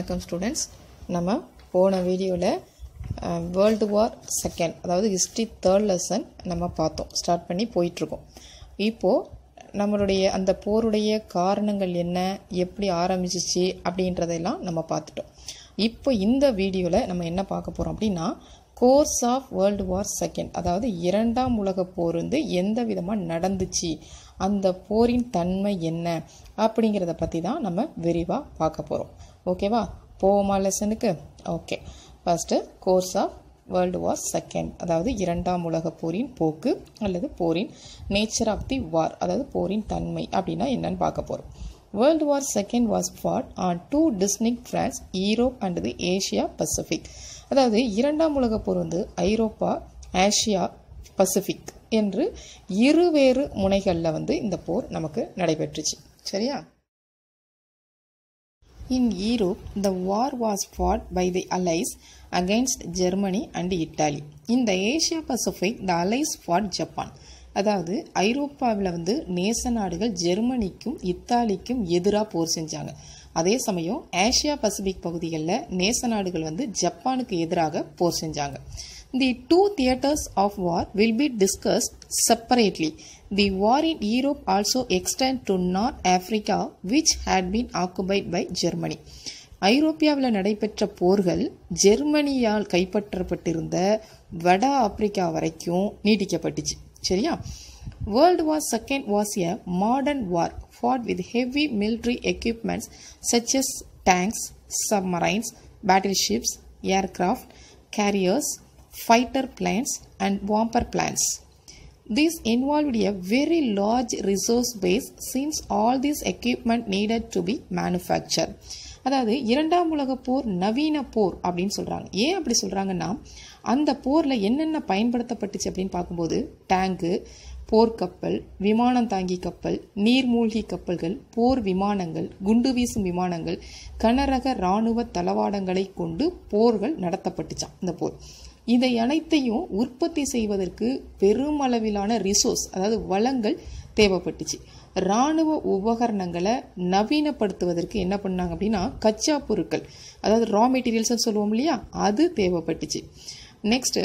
வணக்கம் ஸ்டூடெண்ட்ஸ் நம்ம போன வீடியோவில் வேர்ல்டு வார் செகண்ட் அதாவது ஹிஸ்ட்ரி தேர்ட் லெசன் நம்ம பார்த்தோம் ஸ்டார்ட் பண்ணி போயிட்டுருக்கோம் இப்போது நம்மளுடைய அந்த போருடைய காரணங்கள் என்ன எப்படி ஆரம்பிச்சிச்சு அப்படின்றதெல்லாம் நம்ம பார்த்துட்டோம் இப்போ இந்த வீடியோவில் நம்ம என்ன பார்க்க போகிறோம் அப்படின்னா course of world war second அதாவது இரண்டாம் உலகப் போர் வந்து எந்த விதமாக நடந்துச்சு அந்த போரின் தன்மை என்ன அப்படிங்கிறத பற்றி தான் நம்ம விரிவாக பார்க்க போகிறோம் ஓகேவா போவோமா லெசனுக்கு okay first course of world war second அதாவது இரண்டாம் உலகப் போரின் போக்கு அல்லது போரின் நேச்சர் ஆஃப் தி வார் அதாவது போரின் தன்மை அப்படின்னா என்னன்னு பார்க்க போகிறோம் world war second was fought on two distinct fronts Europe and the Asia Pacific அதாவது இரண்டாம் உலகப் போர் வந்து ஐரோப்பா ஆசியா பசிபிக் என்று இருவேறு முனைகளில் வந்து இந்த போர் நமக்கு நடைபெற்றுச்சு சரியா In Europe, the war was fought by the Allies against Germany and Italy. In the Asia Pacific, the Allies fought Japan. அதாவது ஐரோப்பாவில் வந்து நேச நாடுகள் ஜெர்மனிக்கும் இத்தாலிக்கும் எதிராக போர் செஞ்சாங்க அதே சமயம் ஆசியா பசிபிக் பகுதிகளில் நேச நாடுகள் வந்து ஜப்பானுக்கு எதிராக போர் செஞ்சாங்க the two theatres of war will be discussed separately the war in Europe also extended to North Africa which had been occupied by Germany ஐரோப்பியாவில் நடைபெற்ற போர்கள் ஜெர்மனியால் கைப்பற்றப்பட்டிருந்த வட ஆப்பிரிக்கா வரைக்கும் நீட்டிக்கப்பட்டுச்சு சரியா world war second was a modern war fought with heavy military equipments such as tanks, submarines, battleships, aircraft, carriers, fighter planes, and bomber planes. This involved a very large resource base since all this equipment needed to be manufactured. அதாவது இரண்டாம் உலக போர் நவீன போர் அப்படின்னு சொல்கிறாங்க ஏன் அப்படி சொல்கிறாங்கன்னா அந்த போரில் என்னென்ன பயன்படுத்தப்பட்டுச்சு அப்படின்னு பார்க்கும்போது டேங்கு போர்க்கப்பல் விமானம் தாங்கி கப்பல் நீர்மூழ்கி கப்பல்கள் போர் விமானங்கள் குண்டு வீசும் விமானங்கள் கனரக இராணுவ தளவாடங்களை கொண்டு போர்கள் நடத்தப்பட்டுச்சான் இந்த போர் இதை அனைத்தையும் உற்பத்தி செய்வதற்கு பெருமளவிலான ரிசோர்ஸ் அதாவது வளங்கள் தேவைப்பட்டுச்சு இராணுவ உபகரணங்களை நவீனப்படுத்துவதற்கு என்ன பண்ணாங்க அப்படின்னா கச்சா பொருட்கள் அதாவது ரா மெட்டீரியல்ஸ்னு சொல்லுவோம் இல்லையா அது தேவைப்பட்டுச்சு நெக்ஸ்ட்டு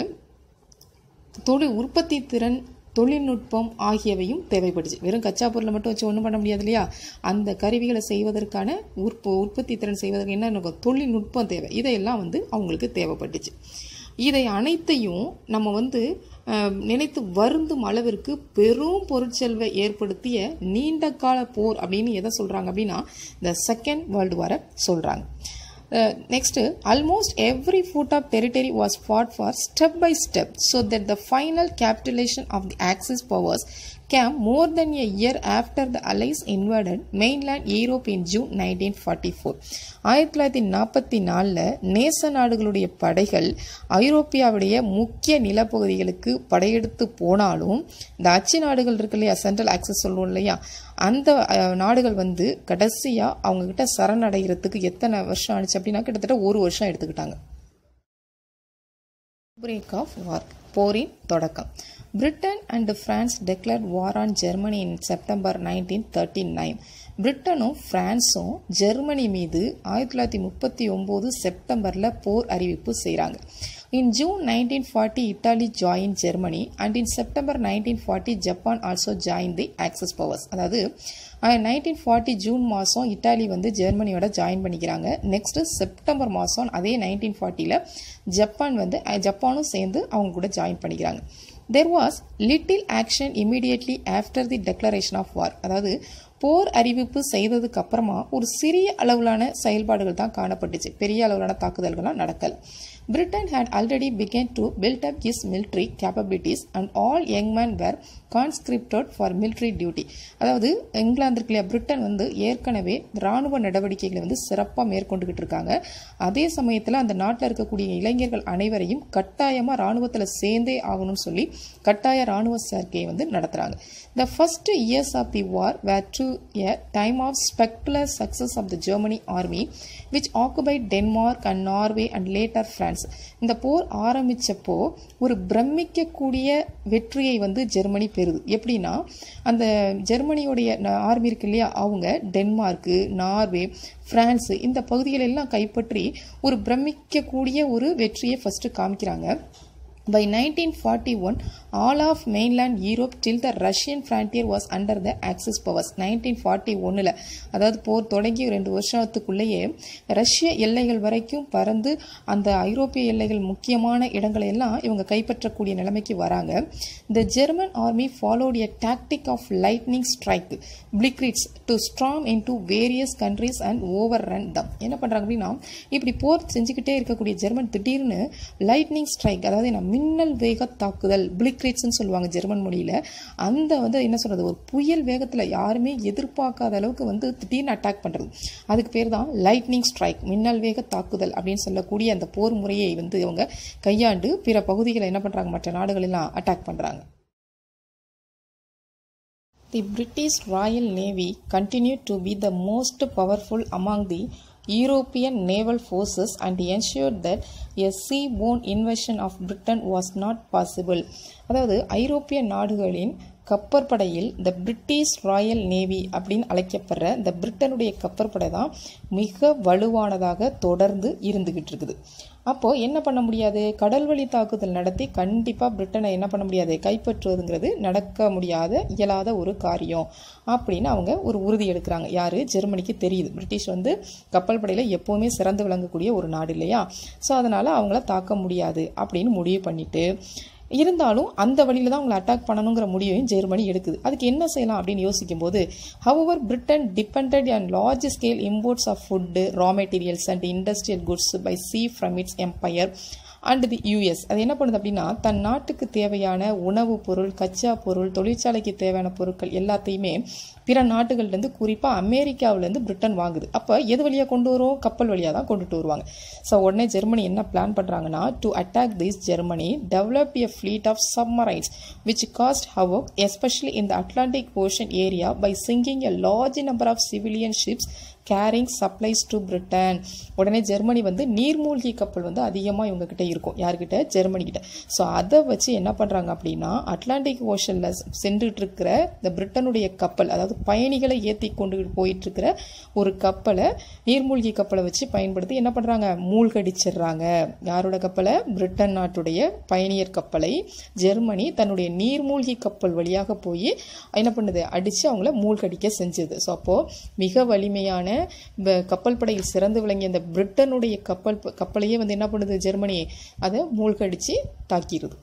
தொழில் உற்பத்தி திறன் தொழில்நுட்பம் ஆகியவையும் தேவைப்பட்டுச்சு வெறும் கச்சா பொருளை மட்டும் வச்சு ஒன்றும் பண்ண முடியாது இல்லையா அந்த கருவிகளை செய்வதற்கான உற்ப உற்பத்தி திறன் செய்வதற்கு என்ன இருக்கும் தொழில்நுட்பம் தேவை இதையெல்லாம் வந்து அவங்களுக்கு தேவைப்பட்டுச்சு இதை அனைத்தையும் நம்ம வந்து நினைத்து வருந்தும் அளவிற்கு பெரும் பொருட்செல்வை ஏற்படுத்திய நீண்ட கால போர் அப்படின்னு எதை சொல்கிறாங்க அப்படின்னா இந்த செகண்ட் வேர்ல்டு வாரை சொல்கிறாங்க next almost every foot of territory was fought for step by step so that the final capitulation of the axis powers came more than a year after the allies invaded mainland Europe in June nineteen forty four ஆயிரத்தி தொள்ளாயிரத்தி நாற்பத்தி நாலில் நேச நாடுகளுடைய படைகள் ஐரோப்பியாவுடைய முக்கிய நிலப்பகுதிகளுக்கு படையெடுத்து போனாலும் இந்த அச்சு நாடுகள் இருக்கு இல்லையா சென்ட்ரல் ஆக்சஸ் சொல்லுவோம் இல்லையா அந்த நாடுகள் வந்து கடைசியாக அவங்கக்கிட்ட சரணடைகிறதுக்கு எத்தனை வருஷம் ஆனிச்சு அப்படின்னா கிட்டத்தட்ட ஒரு வருஷம் எடுத்துக்கிட்டாங்க பிரேக் ஆஃப் வார் போரின் தொடக்கம் Britain and France declared war on Germany in September nineteen thirty nine பிரிட்டனும் பிரான்ஸும் ஜெர்மனி மீது ஆயிரத்தி தொள்ளாயிரத்தி முப்பத்தி ஒம்பது செப்டம்பரில் போர் அறிவிப்பு செய்கிறாங்க in June nineteen forty Italy join Germany and in September nineteen forty Japan also join the axis powers அதாவது நைன்டீன் ஃபார்ட்டி ஜூன் மாதம் இட்டாலி வந்து ஜெர்மனியோட ஜாயின் பண்ணிக்கிறாங்க நெக்ஸ்ட் செப்டம்பர் மாதம் அதே நைன்டீன் ஃபார்ட்டியில் ஜப்பான் வந்து ஜப்பானும் சேர்ந்து அவங்க கூட ஜாயின் பண்ணிக்கிறாங்க there was little action immediately after the declaration of war அதாவது போர் அறிவிப்பு செய்ததுக்கு அப்புறமா ஒரு சிறிய அளவிலான செயல்பாடுகள் தான் காணப்பட்டுச்சு பெரிய அளவிலான தாக்குதல்கள்லாம் நடக்கலை Britain had already begun to build up its military capabilities and all young men were conscripted for military duty அதாவது இங்கிலாந்து இருக்கு இல்லையா பிரிட்டன் வந்து ஏற்கனவே இராணுவ நடவடிக்கைகளை வந்து சிறப்பாக மேற்கொண்டுகிட்டு இருக்காங்க அதே சமயத்தில் அந்த நாட்டில் இருக்கக்கூடிய இளைஞர்கள் அனைவரையும் கட்டாயமாக இராணுவத்தில் சேர்ந்தே ஆகணும்னு சொல்லி கட்டாய இராணுவ சேர்க்கையை வந்து நடத்துகிறாங்க the first years of the war were to a time of spectacular success of the Germany army which occupied Denmark and Norway and later France France இந்த போர் ஆரம்பித்தப்போ ஒரு பிரமிக்கக்கூடிய வெற்றியை வந்து ஜெர்மனி பெறுது எப்படின்னா அந்த ஜெர்மனியோடைய ஆர்மி இருக்கு இல்லையா அவங்க டென்மார்க்கு நார்வே பிரான்ஸு இந்த பகுதிகளெல்லாம் கைப்பற்றி ஒரு பிரமிக்கக்கூடிய ஒரு வெற்றியை ஃபஸ்ட்டு காமிக்கிறாங்க By 1941, all of mainland Europe till the Russian frontier was under the Axis powers. 1941ல் அதாவது போர் தொடங்கி ரெண்டு வருஷத்துக்குள்ளேயே ரஷ்ய எல்லைகள் வரைக்கும் பறந்து அந்த ஐரோப்பிய எல்லைகள் முக்கியமான இடங்களை எல்லாம் இவங்க கைப்பற்றக்கூடிய நிலைமைக்கு வராங்க The German army followed a tactic of lightning strike, blitzkrieg, to storm into various countries and overrun them. என்ன பண்ணுறாங்க அப்படின்னா இப்படி போர் செஞ்சுக்கிட்டே இருக்கக்கூடிய ஜெர்மன் திடீர்னு லைட்னிங் ஸ்ட்ரைக் அதாவது என்ன மின்னல் வேக தாக்குதல் பிளிக்ரிட்ஸ்னு சொல்லுவாங்க ஜெர்மன் மொழியில் அந்த வந்து என்ன சொல்கிறது ஒரு புயல் வேகத்தில் யாருமே எதிர்பார்க்காத அளவுக்கு வந்து திடீர்னு அட்டாக் பண்ணுறது அதுக்கு பேர் தான் லைட்னிங் ஸ்ட்ரைக் மின்னல் வேக தாக்குதல் அப்படின்னு சொல்லக்கூடிய அந்த போர் முறையை வந்து இவங்க கையாண்டு பிற பகுதிகளை என்ன பண்ணுறாங்க மற்ற நாடுகளெல்லாம் அட்டாக் பண்ணுறாங்க The British Royal Navy continued to be the most powerful among the European naval forces and ensured that a seaborne invasion of Britain was not possible. அதாவது ஐரோப்பிய நாடுகளின் கப்பற்படையில் த பிரிட்டிஷ் ராயல் நேவி அப்படின்னு அழைக்கப்படுற இந்த பிரிட்டனுடைய கப்பற்படை தான் மிக வலுவானதாக தொடர்ந்து இருந்துகிட்டு இருக்குது அப்போது என்ன பண்ண முடியாது கடல் வழி தாக்குதல் நடத்தி கண்டிப்பாக பிரிட்டனை என்ன பண்ண முடியாது கைப்பற்றுவதுங்கிறது நடக்க முடியாத இயலாத ஒரு காரியம் அப்படின்னு அவங்க ஒரு உறுதி எடுக்கிறாங்க யார் ஜெர்மனிக்கு தெரியுது பிரிட்டிஷ் வந்து கப்பல் படையில் எப்போவுமே சிறந்து விளங்கக்கூடிய ஒரு நாடு இல்லையா ஸோ அதனால் அவங்கள தாக்க முடியாது அப்படின்னு முடிவு பண்ணிட்டு இருந்தாலும் அந்த வழியில் தான் அவங்களை அட்டாக் பண்ணணுங்கிற முடிவையும் ஜெர்மனி எடுக்குது அதுக்கு என்ன செய்யலாம் அப்படின்னு யோசிக்கும் போது however Britain depended and large scale imports of food raw materials and industrial goods by sea from its empire and the US அது என்ன பண்ணுது அப்படின்னா தன் நாட்டுக்கு தேவையான உணவுப் பொருள் கச்சா பொருள் தொழிற்சாலைக்கு தேவையான பொருட்கள் எல்லாத்தையுமே பிற நாட்டுகள்லேருந்து குறிப்பாக அமெரிக்காவிலேருந்து பிரிட்டன் வாங்குது அப்போ எது வழியாக கொண்டு வரும் கப்பல் வழியாக தான் கொண்டுட்டு வருவாங்க ஸோ உடனே ஜெர்மனி என்ன பிளான் பண்ணுறாங்கன்னா to attack this Germany develop a fleet of submarines which caused havoc especially in the Atlantic Ocean area by sinking a large number of civilian ships carrying supplies to Britain உடனே Germany வந்து நீர்மூழ்கி கப்பல் வந்து அதிகமாக இவங்க கிட்ட இருக்கும் யார்கிட்ட ஜெர்மனி கிட்ட ஸோ அதை வச்சு என்ன பண்ணுறாங்க அப்படின்னா அட்லாண்டிக் ஓஷனில் சென்றுட்டு இருக்கிற இந்த பிரிட்டனுடைய கப்பல் அதாவது பயணிகளை ஏற்றி கொண்டு போயிட்டு இருக்கிற ஒரு கப்பலை நீர்மூழ்கி கப்பலை வச்சு பயன்படுத்தி என்ன பண்ணுறாங்க மூழ்கடிச்சிடுறாங்க யாரோட கப்பலை பிரிட்டன் நாட்டுடைய பயணியர் கப்பலை ஜெர்மனி தன்னுடைய நீர்மூழ்கி கப்பல் வழியாக போய் என்ன பண்ணுது அடித்து அவங்கள மூழ்கடிக்க செஞ்சது ஸோ அப்போது மிக வலிமையான கப்பல் படையில் சிறந்து விளங்கிய இந்த பிரிட்டனுடைய கப்பல் கப்பலையே வந்து என்ன பண்ணுது ஜெர்மனி அதை மூழ்கடிச்சு தாக்கிடுது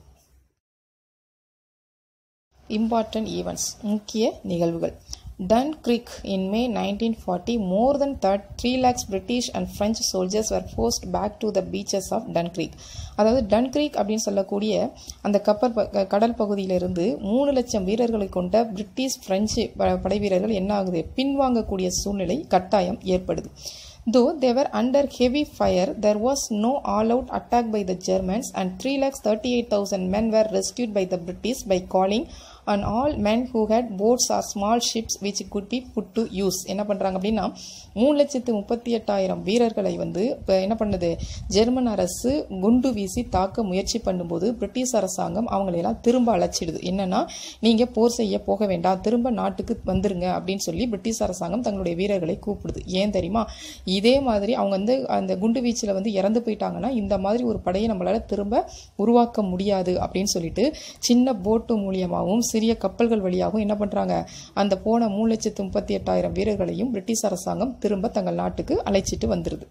இம்பார்ட்டன்ட் ஈவெண்ட்ஸ் முக்கிய நிகழ்வுகள் Dunkirk in May 1940, more than 3 lakhs British and French soldiers were forced back to the beaches of Dunkirk. அதாவது டன்கிரீக் அப்படின்னு சொல்லக்கூடிய அந்த கப்பல் கடல் பகுதியிலிருந்து மூணு லட்சம் வீரர்களை கொண்ட பிரிட்டிஷ் பிரெஞ்சு படை வீரர்கள் என்ன ஆகுது பின்வாங்கக்கூடிய சூழ்நிலை கட்டாயம் ஏற்படுது Though they were under heavy fire, there was no all-out attack by the Germans and 3,38,000 men were rescued by the British by calling on all men who had boats or small ships which could be put to use. என்ன பண்ணுறாங்க அப்படின்னா மூணு லட்சத்து முப்பத்தி எட்டாயிரம் வீரர்களை வந்து இப்போ என்ன பண்ணுது ஜெர்மன் அரசு குண்டு வீசி தாக்க முயற்சி பண்ணும்போது பிரிட்டிஷ் அரசாங்கம் அவங்களையெல்லாம் திரும்ப அழைச்சிடுது என்னன்னா நீங்கள் போர் செய்ய போக வேண்டாம் திரும்ப நாட்டுக்கு வந்துருங்க அப்படின்னு சொல்லி பிரிட்டிஷ் அரசாங்கம் தங்களுடைய வீரர்களை கூப்பிடுது ஏன் தெரியுமா இதே மாதிரி அவங்க வந்து அந்த குண்டு வீச்சில் வந்து இறந்து போயிட்டாங்கன்னா இந்த மாதிரி ஒரு படையை நம்மளால் திரும்ப உருவாக்க முடியாது அப்படின்னு சொல்லிட்டு சின்ன போட்டு மூலியமாகவும் சிறிய கப்பல்கள் வழியாகவும் என்ன பண்ணுறாங்க அந்த போன மூணு லட்சத்து முப்பத்தி எட்டாயிரம் வீரர்களையும் பிரிட்டிஷ் அரசாங்கம் திரும்ப தங்கள் நாட்டுக்கு அழைச்சிட்டு வந்துடுது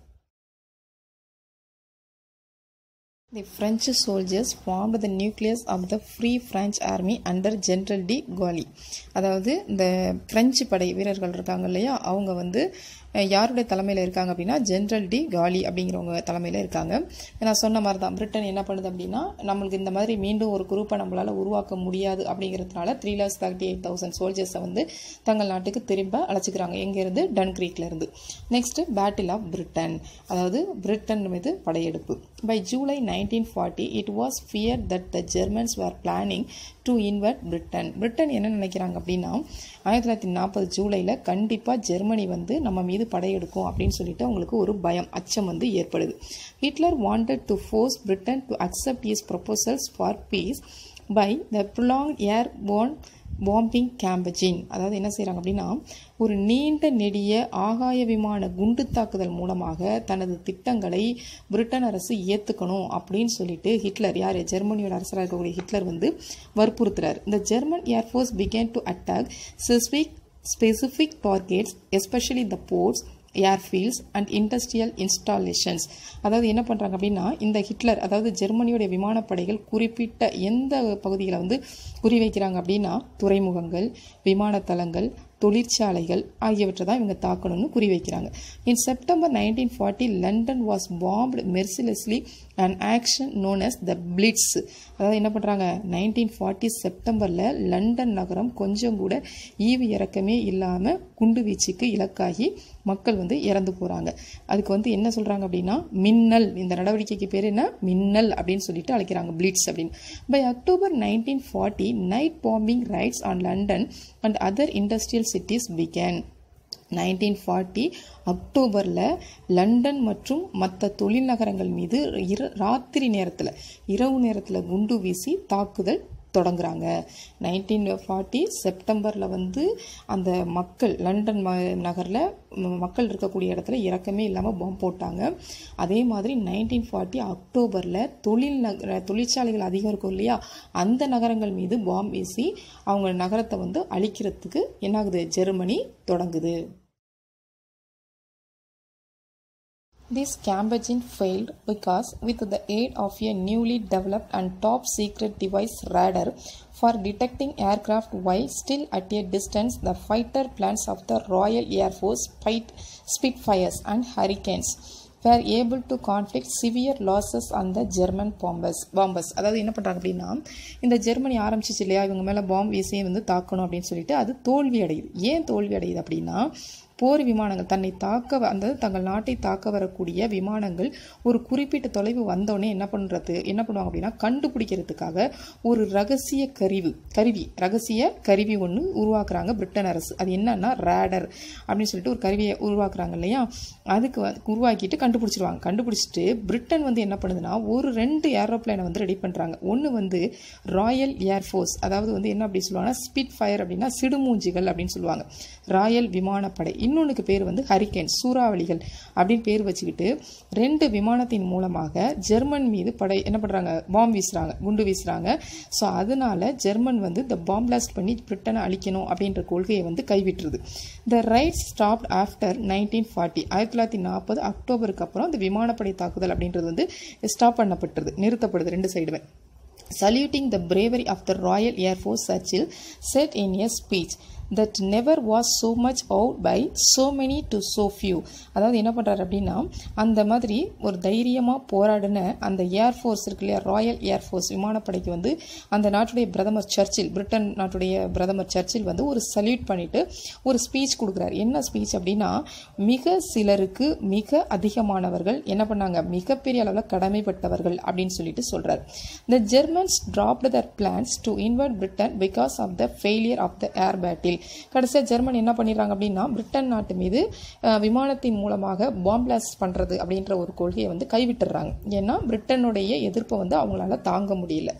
The French soldiers formed the nucleus of the Free French Army under General de Gaulle. அதாவது இந்த பிரெஞ்சு படை வீரர்கள் இருக்காங்க இல்லையா அவங்க வந்து யாருடைய தலைமையில் இருக்காங்க அப்படின்னா ஜென்ரல் டி காலி அப்படிங்கிறவங்க தலைமையில் இருக்காங்க நான் சொன்ன மாதிரி தான் பிரிட்டன் என்ன பண்ணுது அப்படின்னா நம்மளுக்கு இந்த மாதிரி மீண்டும் ஒரு குரூப்பை நம்மளால் உருவாக்க முடியாது அப்படிங்கிறதுனால three lakhs thirty eight thousand சோல்ஜர்ஸை வந்து தங்கள் நாட்டுக்கு திரும்ப அழைச்சிக்கிறாங்க எங்கேருந்து டன்கிரீக்லேருந்து நெக்ஸ்ட்டு பேட்டில் ஆஃப் பிரிட்டன் அதாவது பிரிட்டன் மீது படையெடுப்பு by July nineteen forty it was fear that the Germans were planning to invade Britain Britain என்ன நினைக்கிறாங்க அப்படின்னா ஆயிரத்தி தொள்ளாயிரத்தி நாற்பது ஜூலையில் கண்டிப்பாக ஜெர்மனி வந்து நம்ம மீது மீது படையெடுக்கும் அப்படின்னு சொல்லிட்டு அவங்களுக்கு ஒரு பயம் அச்சம் வந்து ஏற்படுது Hitler wanted to force Britain to accept his proposals for peace by the prolong air borne bombing campaign அதாவது என்ன செய்கிறாங்க அப்படின்னா ஒரு நீண்ட நெடிய ஆகாய விமான குண்டு தாக்குதல் மூலமாக தனது திட்டங்களை பிரிட்டன் அரசு ஏற்றுக்கணும் அப்படின்னு சொல்லிட்டு ஹிட்லர் யார் ஜெர்மனியோட அரசராக இருக்கக்கூடிய ஹிட்லர் வந்து வற்புறுத்துறார் இந்த German air force began to attack specific specific targets especially the ports airfields and industrial installations அதாவது என்ன பண்ணுறாங்க அப்படின்னா இந்த ஹிட்லர் அதாவது ஜெர்மனியுடைய விமானப்படைகள் குறிப்பிட்ட எந்த பகுதிகளை வந்து குறிவைக்கிறாங்க அப்படின்னா துறைமுகங்கள் விமானத்தளங்கள் தொழிற்சாலைகள் ஆகியவற்றை தான் இவங்க தாக்கணும்னு குறிவைக்கிறாங்க in September nineteen forty London was bombed mercilessly and action known as the Blitz அதாவது என்ன பண்ணுறாங்க நைன்டீன் ஃபார்ட்டி செப்டம்பரில் லண்டன் நகரம் கொஞ்சம் கூட ஈவு இறக்கமே இல்லாமல் குண்டு வீச்சுக்கு இலக்காகி மக்கள் வந்து இறந்து போகிறாங்க அதுக்கு வந்து என்ன சொல்கிறாங்க அப்படின்னா மின்னல் இந்த நடவடிக்கைக்கு பேர் என்ன மின்னல் அப்படின்னு சொல்லிட்டு அழைக்கிறாங்க பிளிட்ஸ் அப்படின்னு by October nineteen forty night bombing raids on London and other industrial cities began nineteen forty அக்டோபரில் லண்டன் மற்றும் மற்ற தொழில் நகரங்கள் மீது இர ராத்திரி நேரத்தில் இரவு நேரத்தில் குண்டு வீசி தாக்குதல் தொடங்குறாங்க நைன்டீன் ஃபார்ட்டி செப்டம்பரில் வந்து அந்த மக்கள் லண்டன் ம நகரில் மக்கள் இருக்கக்கூடிய இடத்துல இறக்கமே இல்லாமல் பாம்பு போட்டாங்க அதே மாதிரி நைன்டீன் ஃபார்ட்டி அக்டோபரில் தொழில் நகர தொழிற்சாலைகள் அதிகம் இருக்கும் இல்லையா அந்த நகரங்கள் மீது பாம்பு வீசி அவங்க நகரத்தை வந்து அழிக்கிறதுக்கு என்னாகுது ஜெர்மனி தொடங்குது This campaign failed because, with the aid of a newly developed and top secret device radar for detecting aircraft while still at a distance, the fighter planes of the Royal Air Force Spitfires and Hurricanes were able to conflict severe losses on the German bombers. bombers. அதாவது என்ன பண்ணுறாங்க அப்படின்னா இந்த Germany ஆரம்பிச்சிச்சு இல்லையா இவங்க மேலே பாம்பு வீசியே வந்து தாக்கணும் அப்படின்னு சொல்லிட்டு அது தோல்வி அடையுது ஏன் தோல்வி அடையுது அப்படின்னா போர் விமானங்கள் தன்னை தாக்க அந்த தங்கள் நாட்டை தாக்க வரக்கூடிய விமானங்கள் ஒரு குறிப்பிட்ட தொலைவு வந்தோடனே என்ன பண்ணுறது என்ன பண்ணுவாங்க அப்படின்னா கண்டுபிடிக்கிறதுக்காக ஒரு ரகசிய கருவி கருவி ரகசிய கருவி ஒன்று உருவாக்குறாங்க பிரிட்டன் அரசு அது என்னன்னா ரேடர் அப்படின்னு சொல்லிட்டு ஒரு கருவியை உருவாக்குறாங்க இல்லையா அதுக்கு உருவாக்கிட்டு கண்டுபிடிச்சிருவாங்க கண்டுபிடிச்சிட்டு பிரிட்டன் வந்து என்ன பண்ணுதுன்னா ஒரு ரெண்டு ஏரோப்ளைனை வந்து ரெடி பண்ணுறாங்க ஒன்று வந்து ராயல் ஏர்ஃபோர்ஸ் அதாவது வந்து என்ன அப்படி சொல்லுவாங்கன்னா ஸ்பிட் ஃபயர் அப்படின்னா சிடுமூஞ்சிகள் அப்படின்னு சொல்லுவாங்க ராயல் விமானப்படை இன்னொன்றுக்கு பேர் வந்து ஹரிக்கேன் சூறாவளிகள் அப்படின்னு பேர் வச்சுக்கிட்டு ரெண்டு விமானத்தின் மூலமாக ஜெர்மன் மீது படை என்ன பண்ணுறாங்க பாம்பு வீசுகிறாங்க குண்டு வீசுகிறாங்க ஸோ அதனால ஜெர்மன் வந்து இந்த பாம் பிளாஸ்ட் பண்ணி பிரிட்டனை அழிக்கணும் அப்படின்ற கொள்கையை வந்து கைவிட்டுருது the raids stop after nineteen forty ஆயிரத்தி தொள்ளாயிரத்தி நாற்பது அக்டோபருக்கு அப்புறம் இந்த விமானப்படை தாக்குதல் அப்படின்றது வந்து ஸ்டாப் பண்ணப்பட்டுருது நிறுத்தப்படுது ரெண்டு சைடுமே saluting the bravery of the Royal Air Force, Churchill said in a speech that never was so much out by so many to so few அதாவது என்ன பண்ணுறாரு அப்படின்னா அந்த மாதிரி ஒரு தைரியமாக போராடின அந்த ஏர்ஃபோர்ஸ் இருக்கு இல்லையா ராயல் ஏர்ஃபோர்ஸ் விமானப்படைக்கு வந்து அந்த நாட்டுடைய பிரதமர் சர்ச்சில் பிரிட்டன் நாட்டுடைய பிரதமர் சர்ச்சில் வந்து ஒரு சல்யூட் பண்ணிட்டு ஒரு ஸ்பீச் கொடுக்குறாரு என்ன ஸ்பீச் அப்படின்னா மிக சிலருக்கு மிக அதிகமானவர்கள் என்ன பண்ணாங்க மிகப்பெரிய அளவில் கடமைப்பட்டவர்கள் அப்படின்னு சொல்லிட்டு சொல்றாரு the Germans dropped their plans to invade Britain because of the failure of the air battle கடைசியாக ஜெர்மன் என்ன பண்ணிடுறாங்க அப்படின்னா பிரிட்டன் நாட்டு மீது விமானத்தின் மூலமாக பாம் பிளாஸ்ட் பண்ணுறது அப்படின்ற ஒரு கொள்கையை வந்து கைவிட்டுறாங்க ஏன்னா பிரிட்டனுடைய எதிர்ப்பை வந்து அவங்களால தாங்க முடியல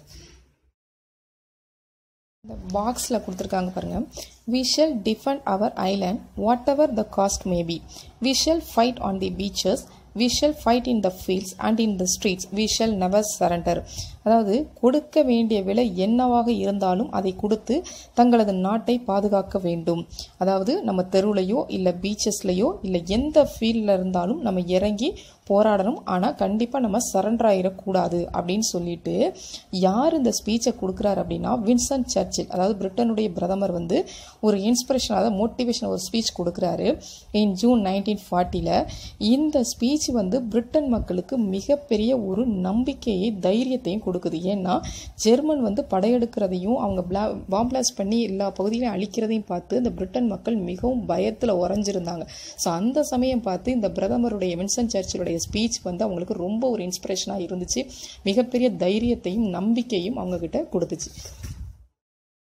இந்த பாக்ஸில் கொடுத்துருக்காங்க பாருங்க we shall defend our island whatever the cost may be we shall fight on the beaches we shall fight in the fields and in the streets we shall never surrender அதாவது கொடுக்க வேண்டிய விலை என்னவாக இருந்தாலும் அதை கொடுத்து தங்களது நாட்டை பாதுகாக்க வேண்டும் அதாவது நம்ம தெருவுலையோ இல்லை பீச்சஸ்லையோ இல்லை எந்த ஃபீல்டில் இருந்தாலும் நம்ம இறங்கி போராடணும் ஆனால் கண்டிப்பாக நம்ம சரண்டர் ஆகிடக்கூடாது அப்படின்னு சொல்லிட்டு யார் இந்த ஸ்பீச்சை கொடுக்குறாரு அப்படின்னா வின்சன் சர்ச்சில் அதாவது பிரிட்டனுடைய பிரதமர் வந்து ஒரு இன்ஸ்பிரேஷன் அதாவது மோட்டிவேஷன் ஒரு ஸ்பீச் கொடுக்குறாரு இன் ஜூன் நைன்டீன் ஃபார்ட்டியில் இந்த ஸ்பீச் வந்து பிரிட்டன் மக்களுக்கு மிகப்பெரிய ஒரு நம்பிக்கையை தைரியத்தையும் கொடுக்குது ஏன்னா ஜெர்மன் வந்து படையெடுக்கிறதையும் அவங்க பிளா பாம் பிளாஸ்ட் பண்ணி எல்லா பகுதிகளையும் அழிக்கிறதையும் பார்த்து இந்த பிரிட்டன் மக்கள் மிகவும் பயத்தில் உறைஞ்சிருந்தாங்க ஸோ அந்த சமயம் பார்த்து இந்த பிரதமருடைய வின்சன் சர்ச்சிலுடைய ஸ்பீச் வந்து அவங்களுக்கு ரொம்ப ஒரு இன்ஸ்பிரேஷனாக இருந்துச்சு மிகப்பெரிய தைரியத்தையும் நம்பிக்கையும் அவங்கக்கிட்ட கொடுத்துச்சு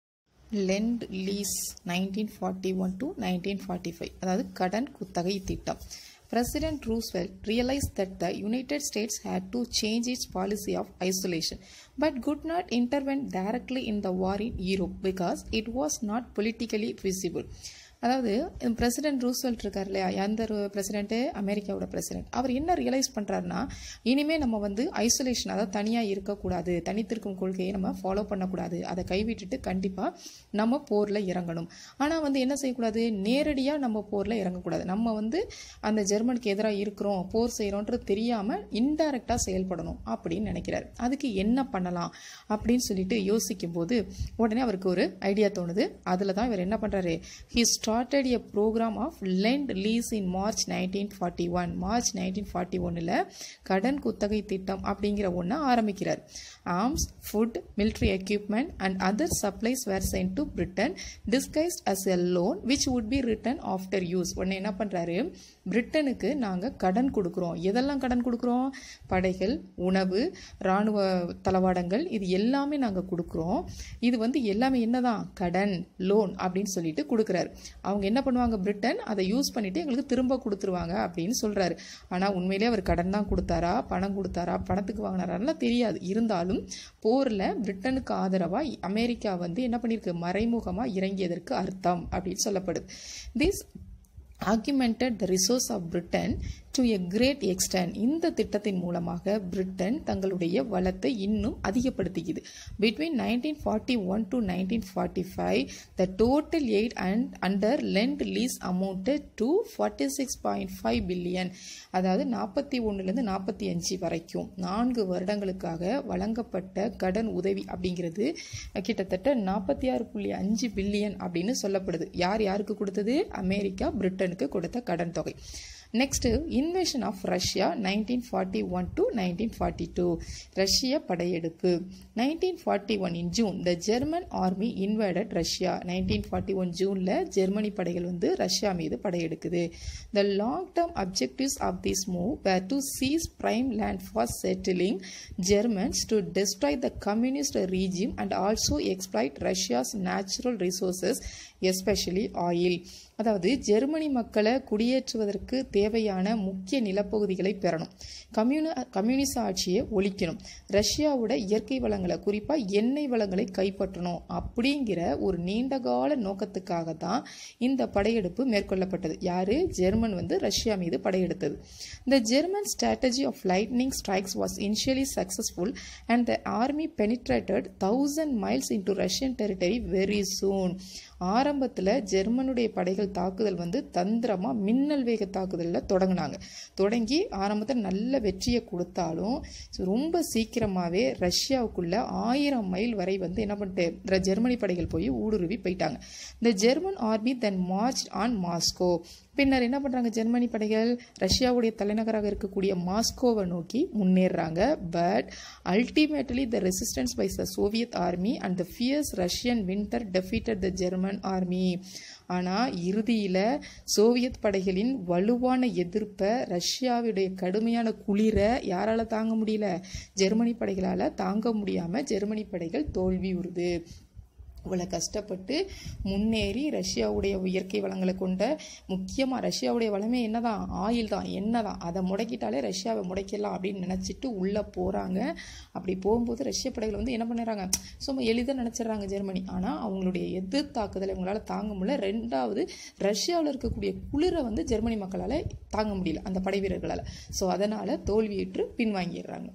lend lease nineteen forty one to nineteen forty five அதாவது கடன் குத்தகை திட்டம் President Roosevelt realized that the United States had to change its policy of isolation, but could not intervene directly in the war in Europe because it was not politically feasible. அதாவது President Roosevelt இருக்கார் இல்லையா எந்த president அமெரிக்காவோட president அவர் என்ன realise பண்ணுறாருனா இனிமேல் நம்ம வந்து isolation அதாவது தனியாக இருக்கக்கூடாது தனித்திருக்கும் கொள்கையை நம்ம ஃபாலோ பண்ணக்கூடாது அதை கைவிட்டுட்டு கண்டிப்பாக நம்ம போரில் இறங்கணும் ஆனால் வந்து என்ன செய்யக்கூடாது நேரடியாக நம்ம போரில் இறங்கக்கூடாது நம்ம வந்து அந்த ஜெர்மனுக்கு எதிராக இருக்கிறோம் போர் செய்கிறோன்றது தெரியாமல் இன்டைரக்டாக செயல்படணும் அப்படின்னு நினைக்கிறார் அதுக்கு என்ன பண்ணலாம் அப்படின்னு சொல்லிட்டு யோசிக்கும் போது உடனே அவருக்கு ஒரு ஐடியா தோணுது அதில் தான் இவர் என்ன பண்ணுறாரு he started a program of lend lease in March 1941 March nineteen forty ஒன்னில் கடன் குத்தகை திட்டம் அப்படிங்கிற ஒன்றை ஆரம்பிக்கிறார் arms food military equipment and other supplies were sent to Britain disguised as a loan which would be written after use உடனே என்ன பண்ணுறாரு பிரிட்டனுக்கு நாங்கள் கடன் கொடுக்குறோம் எதெல்லாம் கடன் கொடுக்குறோம் படைகள் உணவு இராணுவ தளவாடங்கள் இது எல்லாமே நாங்கள் கொடுக்குறோம் இது வந்து எல்லாமே என்னதான் கடன் லோன் அப்படின்னு சொல்லிட்டு கொடுக்குறாரு அவங்க என்ன பண்ணுவாங்க பிரிட்டன் அதை யூஸ் பண்ணிட்டு எங்களுக்கு திரும்ப கொடுத்துருவாங்க அப்படின்னு சொல்றாரு ஆனால் உண்மையிலேயே அவர் கடன் தான் கொடுத்தாரா பணம் கொடுத்தாரா பணத்துக்கு வாங்கினாரான்லாம் தெரியாது இருந்தாலும் போரில் பிரிட்டனுக்கு ஆதரவாக அமெரிக்கா வந்து என்ன பண்ணியிருக்கு மறைமுகமாக இறங்கியதற்கு அர்த்தம் அப்படின்னு சொல்லப்படுது this augmented the resources of Britain to a great extent இந்த திட்டத்தின் மூலமாக பிரிட்டன் தங்களுடைய வளத்தை இன்னும் அதிகப்படுத்திக்குது between nineteen forty one to nineteen forty five the total aid and under lend lease amounted to forty six point five billion அதாவது நாற்பத்தி ஒன்றுலேருந்து நாற்பத்தி அஞ்சு வரைக்கும் நான்கு வருடங்களுக்காக வழங்கப்பட்ட கடன் உதவி அப்படிங்கிறது கிட்டத்தட்ட நாற்பத்தி ஆறு புள்ளி அஞ்சு பில்லியன் அப்படின்னு சொல்லப்படுது யார் யாருக்கு கொடுத்தது அமெரிக்கா பிரிட்டனுக்கு கொடுத்த கடன் தொகை next invasion of Russia nineteen forty one to nineteen forty two ரஷ்ய படையெடுப்பு nineteen forty one in June the German army invaded Russia nineteen forty one ஜூனில் ஜெர்மனி படைகள் வந்து ரஷ்யா மீது படையெடுக்குது the long term objectives of this move were to seize prime land for settling Germans to destroy the communist regime and also exploit Russia's natural resources especially oil அதாவது Germany மக்களை குடியேற்றுவதற்கு தேவையான முக்கிய நிலப்பகுதிகளை பெறணும் கம்யூன கம்யூனிச ஆட்சியை ஒழிக்கணும் ரஷ்யாவோட இயற்கை வளங்களை குறிப்பாக எண்ணெய் வளங்களை கைப்பற்றணும் அப்படிங்கிற ஒரு நீண்டகால நோக்கத்துக்காக தான் இந்த படையெடுப்பு மேற்கொள்ளப்பட்டது யாரு ஜெர்மன் வந்து ரஷ்யா மீது படையெடுத்தது the German strategy of lightning strikes was initially successful and the army penetrated thousand miles into Russian territory very soon ஆரம்பத்தில் ஜெர்மனுடைய படைகள் தாக்குதல் வந்து தந்திரமாக மின்னல் வேக தாக்குதலில் தொடங்கினாங்க தொடங்கி ஆரம்பத்தில் நல்ல வெற்றியை கொடுத்தாலும் ரொம்ப சீக்கிரமாகவே ரஷ்யாவுக்குள்ள ஆயிரம் மைல் வரை வந்து என்ன பண்ணிட்டு ஜெர்மனி படைகள் போய் ஊடுருவி போயிட்டாங்க இந்த German army then march on Moscow பின்னர் என்ன பண்ணுறாங்க ஜெர்மனி படைகள் ரஷ்யாவுடைய தலைநகராக இருக்கக்கூடிய மாஸ்கோவை நோக்கி முன்னேறாங்க but ultimately the resistance by the Soviet army and the fierce Russian winter defeated the German army ஆனால் இறுதியில் சோவியத் படைகளின் வலுவான எதிர்ப்பை ரஷ்யாவுடைய கடுமையான குளிரை யாரால் தாங்க முடியல ஜெர்மனி படைகளால் தாங்க முடியாமல் ஜெர்மனி படைகள் தோல்வியுறுது இவ்வளோ கஷ்டப்பட்டு முன்னேறி ரஷ்யாவுடைய இயற்கை வளங்களை கொண்ட முக்கியமாக ரஷ்யாவுடைய வளமே என்னதான் ஆயில் தான் எண்ணெய் தான் அதை முடக்கிட்டாலே ரஷ்யாவை முடைக்கலாம் அப்படின்னு நினச்சிட்டு உள்ளே போகிறாங்க அப்படி போகும்போது ரஷ்ய படைகள் வந்து என்ன பண்ணுறாங்க சும்மா எளிதாக நினச்சிட்றாங்க ஜெர்மனி ஆனால் அவங்களுடைய எதிர் தாக்குதலை அவங்களால தாங்க முடியல ரெண்டாவது ரஷ்யாவில் இருக்கக்கூடிய குளிரை வந்து ஜெர்மனி மக்களால் தாங்க முடியல அந்த படை வீரர்களால் ஸோ அதனால் தோல்வியுற்று பின்வாங்கிடுறாங்க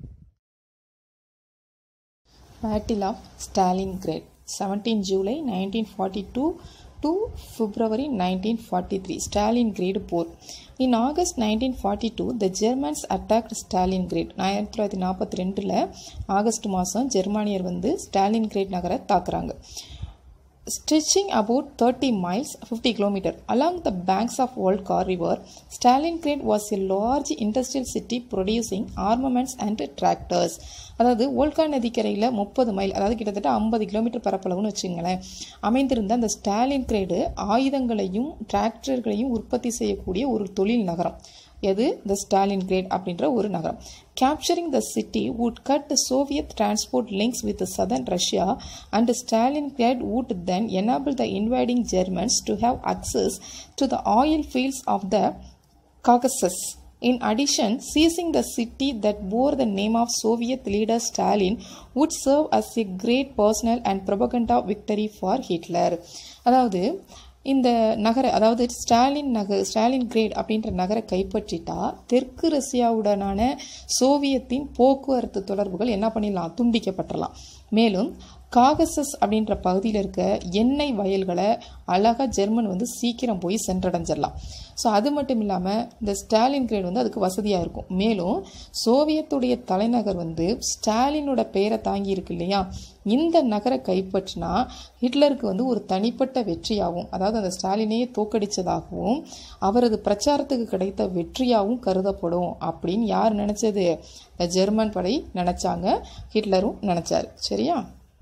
battle of Stalingrad 17 July 1942 to February 1943 Stalingrad போர் In August 1942 the Germans attacked Stalingrad ஆயிரத்தி தொள்ளாயிரத்தி நாற்பத்தி ரெண்டில் ஆகஸ்ட் மாதம் ஜெர்மானியர் வந்து ஸ்டாலின்கிரேட் நகரை தாக்குறாங்க Stretching about 30 miles 50 km along the banks of Volga River, Stalingrad was a large industrial city producing armaments and tractors. அதாவது ஓல்கா நதிக்கரையில் முப்பது மைல் அதாவது கிட்டத்தட்ட ஐம்பது கிலோமீட்டர் பரப்பளவுன்னு வச்சுங்களேன் அமைந்திருந்த அந்த ஸ்டாலின் கிரேடு ஆயுதங்களையும் டிராக்டர்களையும் உற்பத்தி செய்யக்கூடிய ஒரு தொழில் நகரம் எது த ஸ்டாலின் கிரேட் அப்படின்ற ஒரு நகரம் capturing the city would cut Soviet transport links with southern Russia and Stalingrad would then enable the invading Germans to have access to the oil fields of the Caucasus. In addition, seizing the city that bore the name of Soviet leader Stalin would serve as a great personal and propaganda victory for Hitler. அதாவது இந்த நகர அதாவது ஸ்டாலின் நகர் Stalin great அப்படின்ற நகரை கைப்பற்றிட்டா தெற்கு ரஷ்யாவுடனான சோவியத்தின் போக்குவரத்து தொடர்புகள் என்ன பண்ணிடலாம் துண்டிக்கப்பட்டுறலாம் மேலும் காகசஸ் அப்படின்ற பகுதியில் இருக்க எண்ணெய் வயல்களை அழகாக ஜெர்மன் வந்து சீக்கிரம் போய் சென்றடைஞ்சிடலாம் ஸோ அது மட்டும் இல்லாமல் இந்த ஸ்டாலின் கிரேட் வந்து அதுக்கு வசதியாக இருக்கும் மேலும் சோவியத்துடைய தலைநகர் வந்து ஸ்டாலினோட பெயரை தாங்கி இருக்கு இல்லையா இந்த நகரை கைப்பற்றினா ஹிட்லருக்கு வந்து ஒரு தனிப்பட்ட வெற்றியாகவும் அதாவது அந்த ஸ்டாலினையே தோக்கடிச்சதாகவும் அவரது பிரச்சாரத்துக்கு கிடைத்த வெற்றியாகவும் கருதப்படும் அப்படின்னு யார் நினச்சது ஜெர்மன் படை நினச்சாங்க ஹிட்லரும் நினச்சாரு சரியா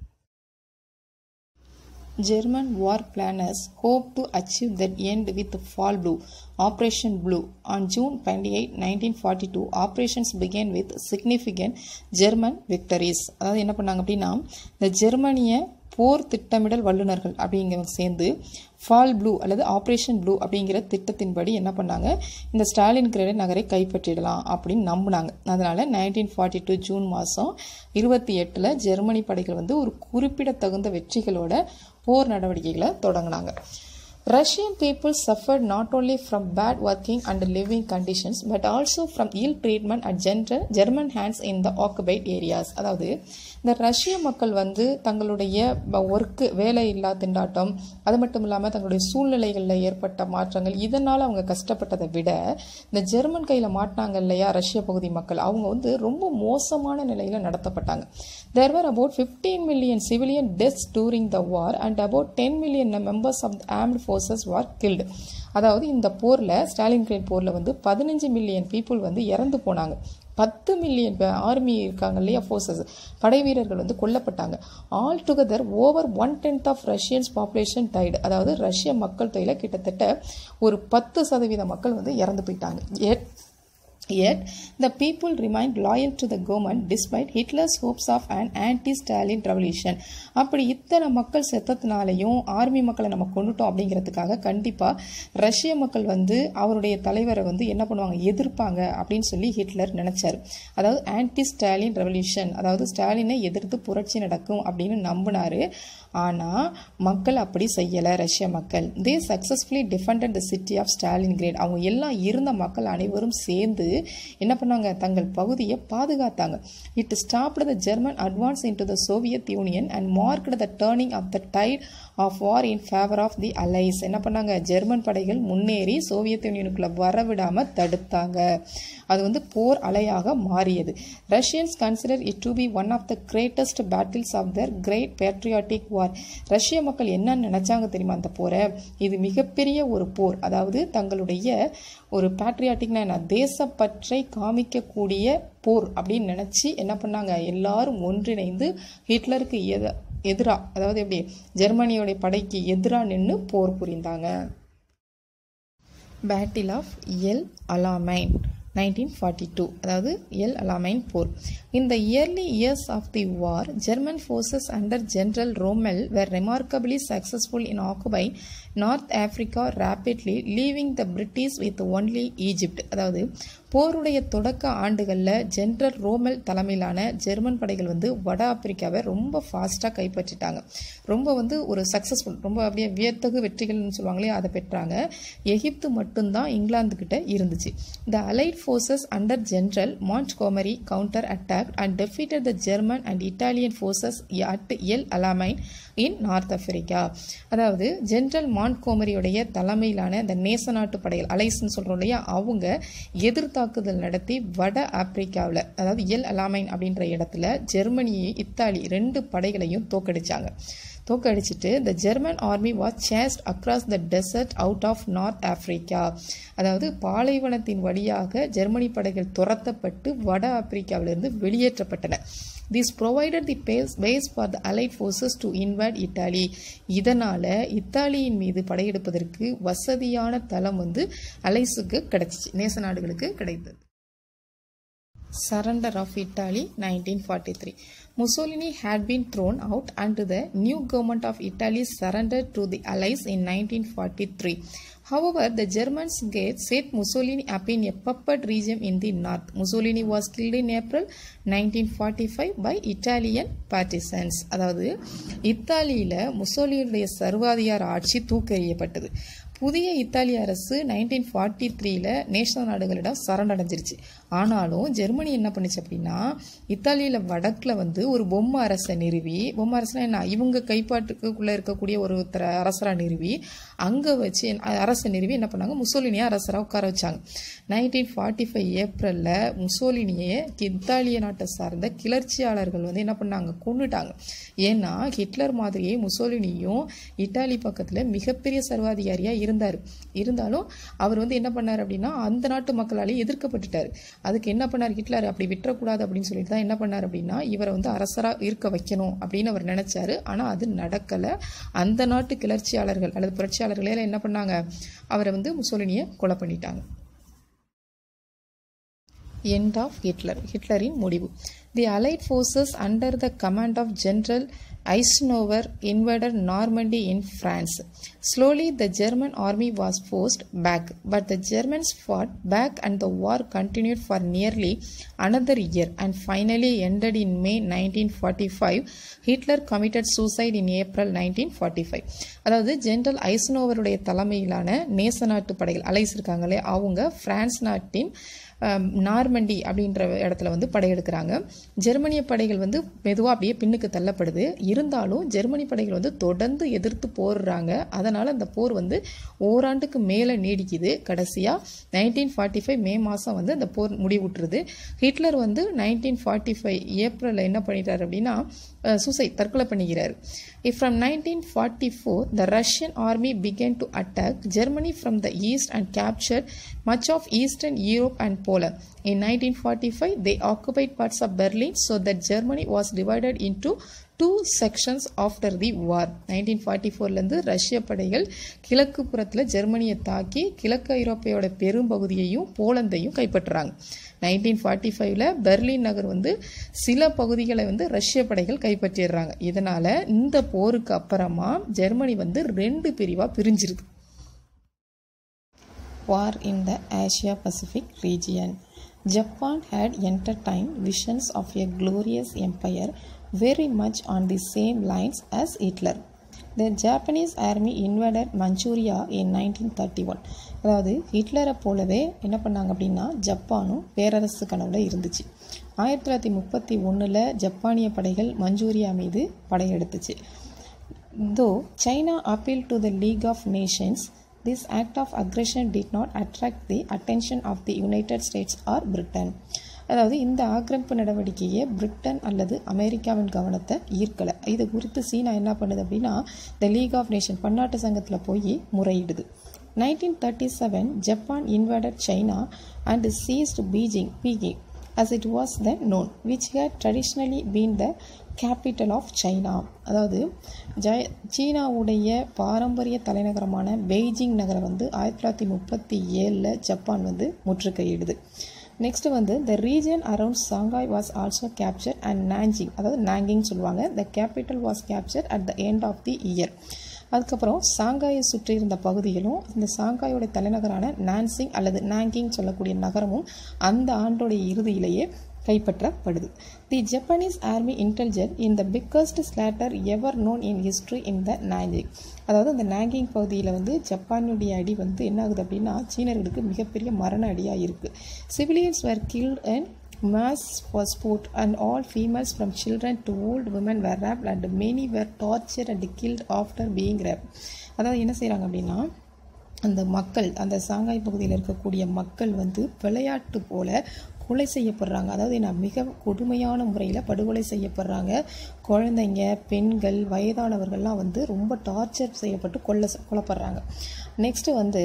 German war planners hoped to achieve that end with Fall Blue, Operation Blue. On June 28, 1942, operations began with significant German victories. அதாவது என்ன பண்ணாங்க அப்படின்னா இந்த ஜெர்மனிய போர் திட்டமிடல் வல்லுநர்கள் அப்படிங்கிறவங்க சேர்ந்து ஃபால் ப்ளூ அல்லது ஆப்ரேஷன் ப்ளூ அப்படிங்கிற திட்டத்தின்படி என்ன பண்ணாங்க இந்த ஸ்டாலின் கிரேட் நகரை கைப்பற்றிடலாம் அப்படின்னு நம்பினாங்க அதனால் நைன்டீன் ஃபார்ட்டி டூ ஜூன் மாதம் இருபத்தி எட்டில் ஜெர்மனி படைகள் வந்து ஒரு குறிப்பிடத்தகுந்த வெற்றிகளோட போர் நடவடிக்கைகளை தொடங்கினாங்க Russian people suffered not only from bad working and living conditions but also from ill treatment at general German hands in the occupied areas. அதாவது இந்த ரஷ்ய மக்கள் வந்து தங்களுடைய ஒர்க்கு வேலை இல்லா திண்டாட்டம் அது மட்டும் இல்லாமல் தங்களுடைய சூழ்நிலைகளில் ஏற்பட்ட மாற்றங்கள் இதனால் அவங்க கஷ்டப்பட்டதை விட இந்த ஜெர்மன் கையில் மாட்டினாங்க இல்லையா ரஷ்ய பகுதி மக்கள் அவங்க வந்து ரொம்ப மோசமான நிலையில் நடத்தப்பட்டாங்க தேர் were about 15 million civilian deaths during the war and about 10 million members of the armed forces were killed அதாவது இந்த போரில் ஸ்டாலின் கிரேட் போரில் வந்து பதினஞ்சு மில்லியன் பீப்புள் வந்து இறந்து போனாங்க பத்து மில்லியன் ஆர்மி இருக்காங்க இல்லையா ஃபோர்ஸஸ் படை வீரர்கள் வந்து கொல்லப்பட்டாங்க all together over one tenth of Russians population died அதாவது ரஷ்ய மக்கள் தொகையில் கிட்டத்தட்ட ஒரு பத்து சதவீத மக்கள் வந்து இறந்து போயிட்டாங்க எட் Yet, the people remained loyal to the government despite Hitler's hopes of an anti-Stalin revolution. அப்படி இத்தனை மக்கள் செத்ததுனாலையும் ஆர்மி மக்களை நம்ம கொண்டுட்டோம் அப்படிங்கிறதுக்காக கண்டிப்பாக ரஷ்ய மக்கள் வந்து அவருடைய தலைவரை வந்து என்ன பண்ணுவாங்க எதிர்ப்பாங்க அப்படின்னு சொல்லி ஹிட்லர் நினைச்சார் அதாவது ஆன்டி ஸ்டாலின் ரெவல்யூஷன் அதாவது ஸ்டாலினை எதிர்த்து புரட்சி நடக்கும் அப்படின்னு நம்பினாரு ஆனால் மக்கள் அப்படி செய்யலை ரஷ்ய மக்கள் they successfully defended the city of Stalingrad அவங்க எல்லாம் இருந்த மக்கள் அனைவரும் சேர்ந்து என்ன பண்ணாங்க தங்கள் பகுதியை பாதுகாத்தாங்க it stopped the German advance into the Soviet Union and marked the turning of the tide of war in favour of the allies என்ன பண்ணாங்க ஜெர்மன் படைகள் முன்னேறி சோவியத் யூனியனுக்குள்ள வரவிடாமல் தடுத்தாங்க அது வந்து போர் அலையாக மாறியது Russians consider it to be one of the greatest battles of the Great Patriotic War ரஷ்ய மக்கள் என்ன நினைச்சாங்க தெரியுமா அந்த போரை இது மிகப்பெரிய ஒரு போர் அதாவது தங்களுடைய ஒரு பேட்ரியாட்டிக்னா என்ன தேசப்பற்றை காமிக்கக்கூடிய போர் அப்படின்னு நினச்சி என்ன பண்ணாங்க எல்லாரும் ஒன்றிணைந்து ஹிட்லருக்கு எத எதிராக அதாவது எப்படி ஜெர்மனியோடைய படைக்கு எதிராக நின்று போர் புரிந்தாங்க battle of El Alamein nineteen forty two அதாவது எல் அலாமைன் போர் In the early years of the war, German forces under General Rommel were remarkably successful in occupying North Africa rapidly, leaving the British with only Egypt. அதாவது போருடைய தொடக்க ஆண்டுகளில் general Rommel தலைமையிலான German படைகள் வந்து வட ஆப்பிரிக்காவை ரொம்ப ஃபாஸ்ட்டாக கைப்பற்றிட்டாங்க ரொம்ப வந்து ஒரு சக்ஸஸ்ஃபுல் ரொம்ப அப்படியே வியத்தகு வெற்றிகள்னு சொல்லுவாங்களே அதை பெற்றாங்க எகிப்து மட்டும்தான் இங்கிலாந்து கிட்ட இருந்துச்சு the allied forces under general மாண்ட் கோமரி counter attack and defeated the German and Italian forces at El Alamein in North Africa அதாவது ஜென்ரல் மாண்ட் கோமரியுடைய தலைமையிலான இந்த நேச நாட்டு படைகள் அலைஸ்ன்னு சொல்கிறோம் இல்லையா அவங்க எதிர்த்தாக்குதல் நடத்தி வட ஆப்பிரிக்காவில் அதாவது எல் அலாமைன் அப்படின்ற இடத்துல ஜெர்மனியை இத்தாலி ரெண்டு படைகளையும் தோக்கடிச்சாங்க தோக்கடிச்சிட்டு the German army was chased across the desert out of North Africa அதாவது பாலைவனத்தின் வழியாக ஜெர்மனி படைகள் துரத்தப்பட்டு வட ஆப்பிரிக்காவிலிருந்து வெளியேற்றப்பட்டன this provided the base base for the allied forces to invade Italy இதனால் இத்தாலியின் மீது படையெடுப்பதற்கு வசதியான தளம் வந்து அலைஸுக்கு கிடைச்சிச்சு நேச நாடுகளுக்கு கிடைத்தது Surrender of Italy 1943. Mussolini had been thrown out and the new government of Italy surrendered to the Allies in 1943. However, the Germans gave, set Mussolini up in a puppet regime in the north. Mussolini was killed in April 1945 by Italian partisans. அதாவது இத்தாலியில் முசோலினுடைய சர்வாதிகார ஆட்சி தூக்கெறியப்பட்டது புதிய இத்தாலிய அரசு nineteen forty த்ரீல national நாடுகளிடம் சரணடைஞ்சிருச்சு ஆனாலும் ஜெர்மனி என்ன பண்ணுச்சு அப்படின்னா இத்தாலியில் வடக்கில் வந்து ஒரு பொம்மை அரசை நிறுவி பொம்மை அரசுனா என்ன இவங்க கைப்பாட்டுக்குள்ளே இருக்கக்கூடிய ஒரு அரசராக நிறுவி அங்கே வச்சு அரசை நிறுவி என்ன பண்ணாங்க முசோலினியை அரசராக உட்கார வச்சாங்க நைன்டீன் ஃபார்ட்டி ஃபைவ் ஏப்ரலில் முசோலினியை இத்தாலிய நாட்டை சார்ந்த கிளர்ச்சியாளர்கள் வந்து என்ன பண்ணாங்க கொண்டுட்டாங்க ஏன்னா ஹிட்லர் மாதிரியே முசோலினியும் இத்தாலி பக்கத்தில் மிகப்பெரிய சர்வாதிகாரியாக இருந்தார் இருந்தாலும் அவர் வந்து என்ன பண்ணார் அப்படின்னா அந்த நாட்டு மக்களாலே எதிர்க்கப்பட்டுட்டார் அதுக்கு என்ன பண்ணார் ஹிட்லர் அப்படி விட்டுறக்கூடாது அப்படின்னு சொல்லிட்டு தான் என்ன பண்ணார் அப்படின்னா இவரை வந்து அரசராக இருக்க வைக்கணும் அப்படின்னு அவர் நினைச்சாரு ஆனால் அது நடக்கலை அந்த நாட்டு கிளர்ச்சியாளர்கள் அல்லது புரட்சியாளர்களே என்ன பண்ணாங்க அவரை வந்து முசோலினியை கொலை பண்ணிட்டாங்க எண்ட் ஆஃப் ஹிட்லர் ஹிட்லரின் முடிவு the allied forces under the command of general Eisenhower invaded Normandy in France. Slowly, the German army was forced back, but the Germans fought back and the war continued for nearly another year and finally ended in May 1945. Hitler committed suicide in April 1945. அதாவது general ஐசனோவருடைய தலைமையிலான நேச நாட்டு படைகள் Alice இருக்காங்களே அவங்க France நாட்டின் Normandy அப்படின்ற இடத்துல வந்து படையெடுக்கிறாங்க ஜெர்மனிய படைகள் வந்து மெதுவாக அப்படியே பின்னுக்கு தள்ளப்படுது இருந்தாலும் ஜெர்மனி படைகள் வந்து தொடர்ந்து எதிர்த்து போடுறாங்க அதனால் அந்த போர் வந்து ஓராண்டுக்கு மேலே நீடிக்குது கடைசியாக நைன்டீன் ஃபார்ட்டி ஃபைவ் மே மாதம் வந்து அந்த போர் முடிவுட்டுருது ஹிட்லர் வந்து நைன்டீன் ஃபார்ட்டி ஃபைவ் ஏப்ரலில் என்ன பண்ணிட்டார் அப்படின்னா சூசைட் தற்கொலை பண்ணிக்கிறார் From 1944, the Russian army began to attack Germany from the east and captured much of Eastern Europe and Poland. In 1945, they occupied parts of Berlin so that Germany was divided into two sections after the war nineteen forty ஃபோர்லேருந்து ரஷ்ய படைகள் கிழக்கு புறத்தில் ஜெர்மனியை தாக்கி கிழக்கு ஐரோப்பியோட பெரும்பகுதியையும் போலந்தையும் கைப்பற்றுறாங்க நைன்டீன் ஃபார்ட்டி ஃபைவ்ல பெர்லின் நகர் வந்து சில பகுதிகளை வந்து ரஷ்ய படைகள் கைப்பற்றிடுறாங்க இதனால் இந்த போருக்கு அப்புறமா ஜெர்மனி வந்து ரெண்டு பிரிவாக பிரிஞ்சிருது war in the Asia Pacific region Japan had entertained visions of a glorious empire very much on the same lines as Hitler. The Japanese army invaded Manchuria in 1931. அதாவது ஹிட்லரை போலவே என்ன பண்ணாங்க அப்படின்னா ஜப்பானும் பேரரசு கனவுல இருந்துச்சு ஆயிரத்தி தொள்ளாயிரத்தி முப்பத்தி ஒன்றில் ஜப்பானிய படைகள் மஞ்சூரியா மீது படையெடுத்துச்சு though China appeal to the League of Nations this act of aggression did not attract the attention of the United States or Britain அதாவது இந்த ஆக்கிரமிப்பு நடவடிக்கையை பிரிட்டன் அல்லது அமெரிக்காவின் கவனத்தை ஈர்க்கலை இது குறித்து சீனா என்ன பண்ணுது அப்படின்னா த லீக் ஆஃப் நேஷன் பன்னாட்டு சங்கத்தில் போய் முறையிடுது nineteen thirty seven Japan invaded China and seized Beijing Peking as it was then known which had traditionally been the capital of China அதாவது ஜ சீனாவுடைய பாரம்பரிய தலைநகரமான பெய்ஜிங் நகரம் வந்து ஆயிரத்தி தொள்ளாயிரத்தி முப்பத்தி ஏழில் ஜப்பான் வந்து முற்றுகையிடுது நெக்ஸ்ட் வந்து the region around Shanghai was also capture and Nanjing அதாவது நாங்கிங் சொல்லுவாங்க the capital was capture at the end of the year அதுக்கப்புறம் சாங்காயை சுற்றி இருந்த பகுதிகளும் இந்த சாங்காயோட தலைநகரான நான்சிங் அல்லது நாங்கிங் சொல்லக்கூடிய நகரமும் அந்த ஆண்டோடைய இறுதியிலேயே கைப்பற்றப்படுது the Japanese army intelligent in the biggest slaughter ever known in history in the Nanking அதாவது அந்த நாங்கிங் பகுதியில் வந்து ஜப்பானுடைய அடி வந்து என்ன ஆகுது அப்படின்னா சீனர்களுக்கு மிகப்பெரிய மரண அடியாக இருக்குது civilians were killed and mass was put and all females from children to old women were raped and many were tortured and killed after being raped அதாவது என்ன செய்கிறாங்க அப்படின்னா அந்த மக்கள் அந்த சாங்காய் பகுதியில் இருக்கக்கூடிய மக்கள் வந்து விளையாட்டு போல கொலை செய்யப்படுறாங்க அதாவது என்ன மிக கொடுமையான முறையில் படுகொலை செய்யப்படுறாங்க குழந்தைங்க பெண்கள் வயதானவர்கள்லாம் வந்து ரொம்ப டார்ச்சர் செய்யப்பட்டு கொல்ல கொல்லப்படுறாங்க நெக்ஸ்ட்டு வந்து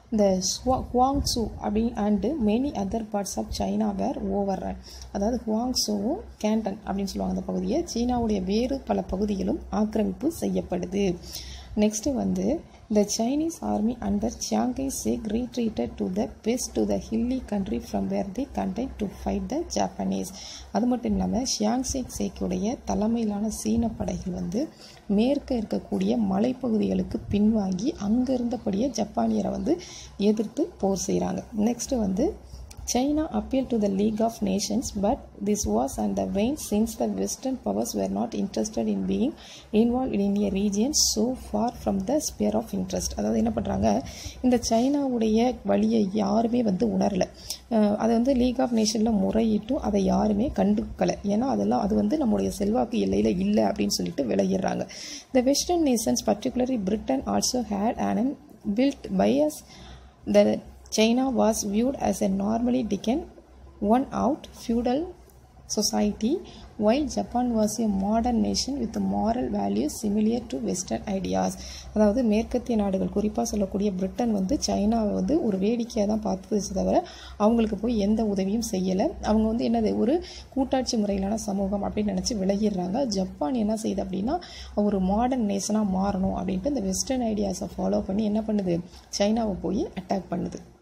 இந்த ஹுவாங்ஸு அப்படி and many other parts of China were overrun அதாவது ஹுவாங்ஸுவும் கேண்டன் அப்படின்னு சொல்லுவாங்க அந்த பகுதியை சீனாவுடைய வேறு பல பகுதிகளும் ஆக்கிரமிப்பு செய்யப்படுது நெக்ஸ்ட்டு வந்து The Chinese army under Chiang Kai-shek retreated to the west to the hilly country from where they continued to fight the Japanese. அது மட்டும் இல்லாமல் ஷியாங் சேக் சேக்குடைய தலைமையிலான சீன படைகள் வந்து மேற்க இருக்கக்கூடிய மலைப்பகுதிகளுக்கு பின்வாங்கி அங்கே இருந்தபடியே ஜப்பானியரை வந்து எதிர்த்து போர் செய்கிறாங்க நெக்ஸ்ட்டு வந்து China appealed to the League of Nations, but this was on the wane since the Western powers were not interested in being involved in a region so far from the sphere of interest. அதாவது என்ன பண்ணுறாங்க இந்த சைனாவுடைய வழியை யாருமே வந்து உணரலை அதை வந்து league of நேஷனில் முறையிட்டும் அதை யாருமே கண்டுக்கலை ஏன்னா அதெல்லாம் அது வந்து நம்முடைய செல்வாக்கு எல்லையில் இல்லை அப்படின்னு சொல்லிட்டு விளையிடுறாங்க the western nations particularly Britain also had and built by us the China was viewed as a normally decaying, one out feudal society, while Japan was a modern nation with moral values similar to Western ideas. அதாவது மேற்கத்திய நாடுகள் குறிப்பாக சொல்லக்கூடிய Britain வந்து சைனாவை வந்து ஒரு வேடிக்கையாக தான் பார்த்தது தவிர அவங்களுக்கு போய் எந்த உதவியும் செய்யலை அவங்க வந்து என்னது ஒரு கூட்டாட்சி முறையிலான சமூகம் அப்படின்னு நினச்சி விலகிடுறாங்க ஜப்பான் என்ன செய்யுது அப்படின்னா ஒரு மாடர்ன் நேஷனாக மாறணும் அப்படின்ட்டு இந்த வெஸ்டர்ன் ஐடியாஸை ஃபாலோ பண்ணி என்ன பண்ணுது சைனாவை போய் அட்டாக் பண்ணுது